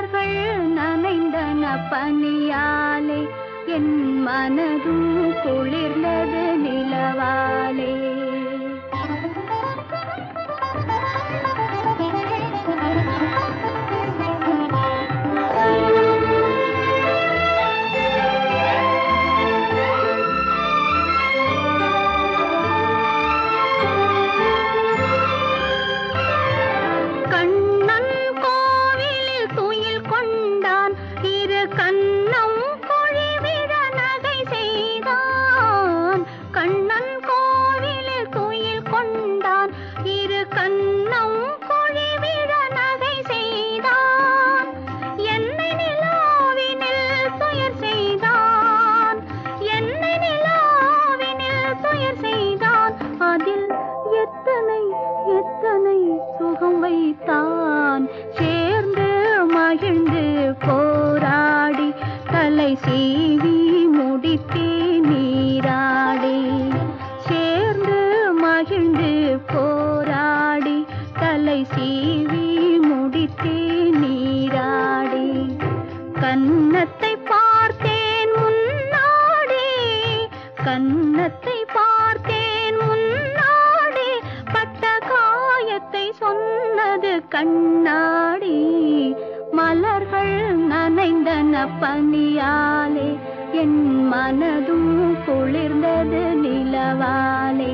மலர்கள் நனைந்தன பனியாலே என் மனதும் குளிர்ந்தது நிலவாலே கண்ணன் கோவிலில் துயில் கொண்டான் இரு கண்ணம் பொழிவிட நகை செய்தான் கண்ணன் கோவிலில் துயில் கொண்டான் இரு கண்ணம் பொழிவிட நகை செய்தான் என்னை நிலாவினில் துயர் செய்தான் என்னை நிலாவினில் துயர் செய்தான் அதில் எத்தனை எத்தனை சுகம் வைத்தான் சேர்ந்து மகிழ்ந்து போராடி தலை சீவி முடித்தே நீராடி சேர்ந்து மகிழ்ந்து போராடி தலை சீவி முடித்தே நீராடி கன்னத்தை பார்த்தேன் முன்னாடி கன்னத்தை பார்த்தேன் முன்னாடி பட்ட காயத்தை சொன்னது கண்ணாடி மலர்கள் நனைந்தன பனியாலே என் மனதும் குளிர்ந்தது நிலவாலே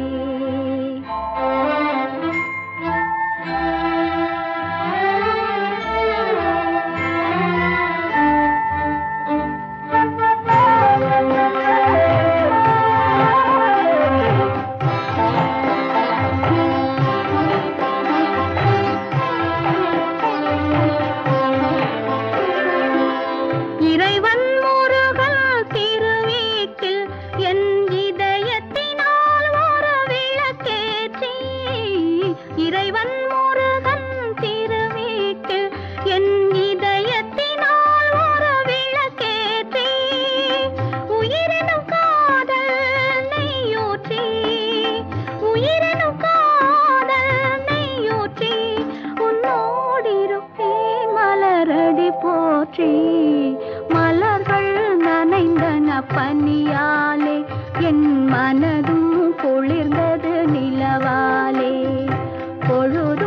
இறைவன் முருகன் திருவீட்டில் என் இதயத்தினால் ஒரு விளக்கேற்றி இறைவன் முருகன் திருவீட்டில் என் இதயத்தினால் ஒரு விளக்கேற்றி உயிரினும் காதல் நெய்யூற்றி உயிரினும் காதல் நெய்யூற்றி உன்னோடிருப்பேன் மலரடி போற்றி மலர்கள் நனைந்தன பனியாலே என் மனதும் குளிர்ந்தது நிலவாலே பொழுது